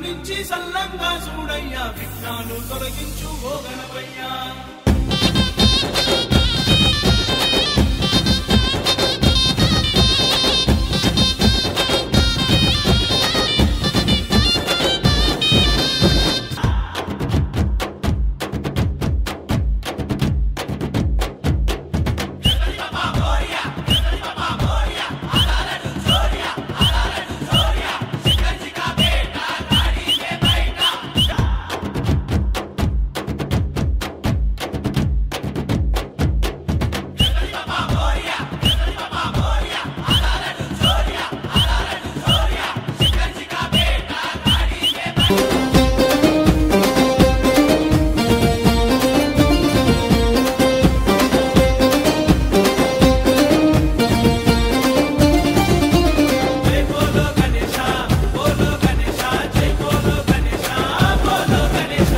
కరుణించి సల్లంగా చూడయ్యా విఘ్నాలు తొలగించు ఓ గణపయ్యా జై బోలో గణేశ బోలో గణేశ జై బోలో గణేశ బోలో గణేశ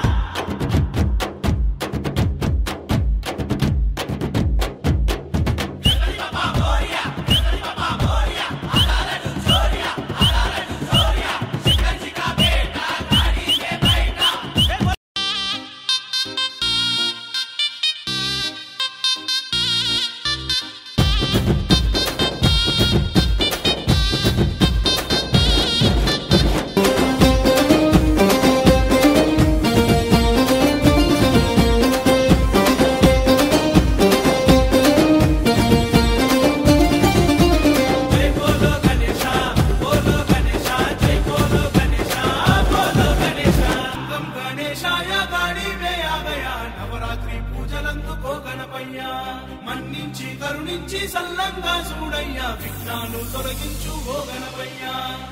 జై బోలో గణేశ బోలో గణేశ జై బోలో గణేశ బోలో గణేశ గం గణేశాయ గాడి వేయాగయ నవరాత్రి పూజలందుకో గణపయ్యా మన్నించి కరుణించి సల్లంగా చూడయ్యా విఘ్నాలు తొలగించు ఓ గణపయ్యా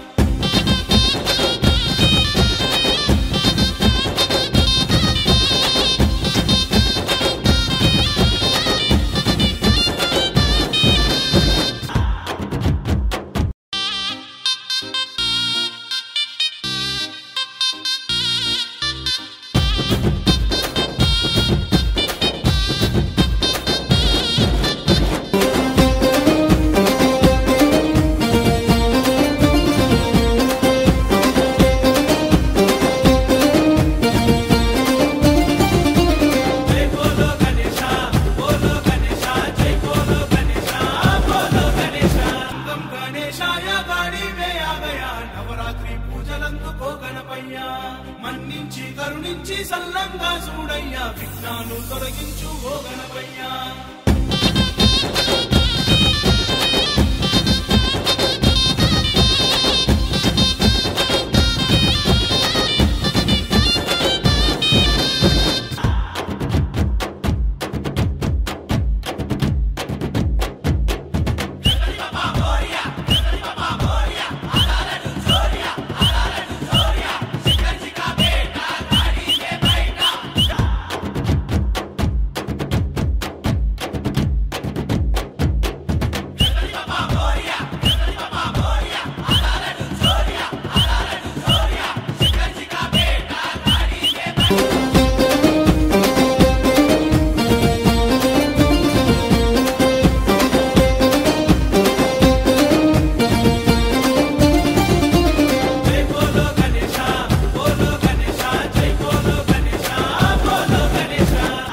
జై బోలో గణేశ బోలో గణేశ జై బోలో గణేశ బోలో గణేశ గం గణేశాయ గాడి వేయాగయ నవరాత్రి పూజలందుకో గణపయ్యా మన్నించి కరుణించి సల్లంగా చూడయ్యా విఘ్నాలు తొలగించు ఓ గణపయ్యా జై బోలో గణేశ బోలో గణేశ జై బోలో గణేశ బోలో గణేశ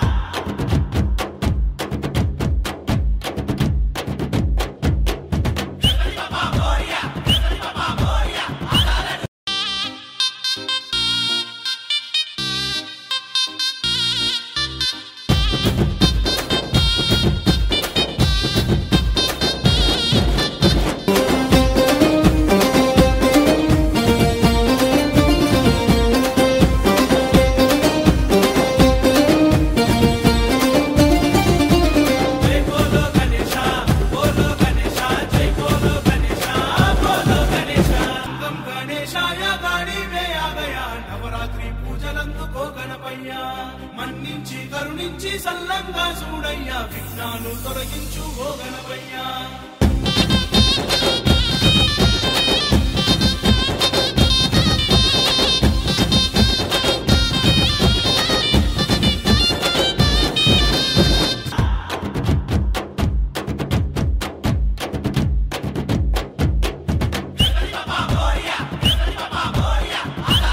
జై బోలో గణేశ బోలో గణేశ జై బోలో గణేశ బోలో గణేశ గం గణేశాయ గాడి వేయాగయ నవరాత్రి పూజలందుకో గణపయ్యా మన్నించి కరుణించి సల్లంగా చూడయ్యా విఘ్నాలు తొలగించు ఓ గణపయ్యా Baba,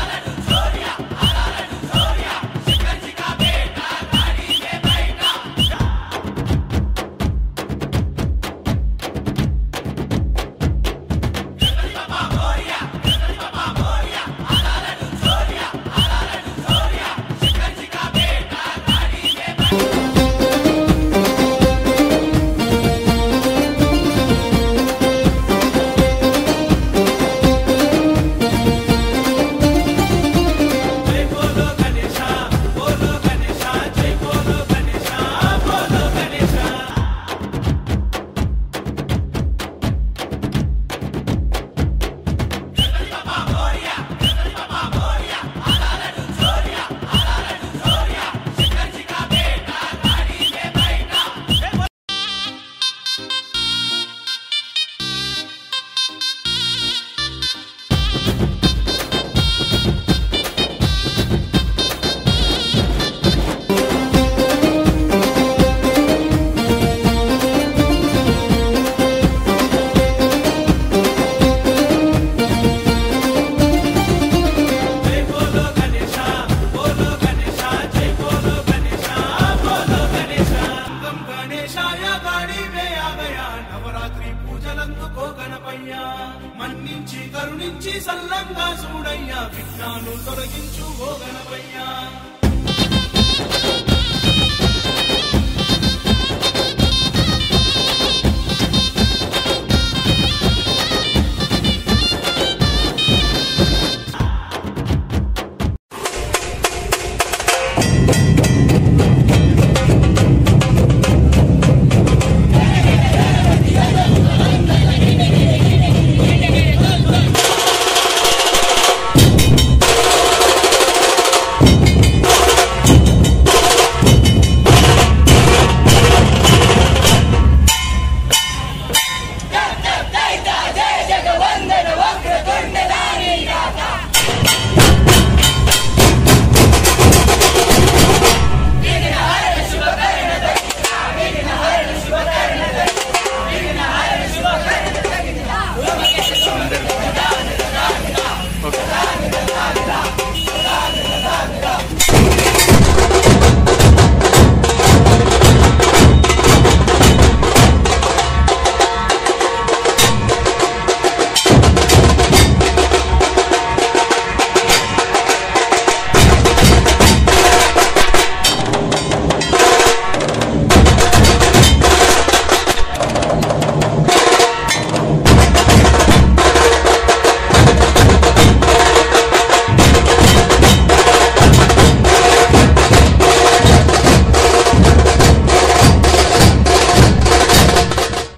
గణేశాయ గాడి వేయాగయ నవరాత్రి పూజలందుకో గణపయ్యా మన్నించి కరుణించి సల్లంగా చూడయ్యా విఘ్నాలు తొలగించు ఓ గణపయ్యా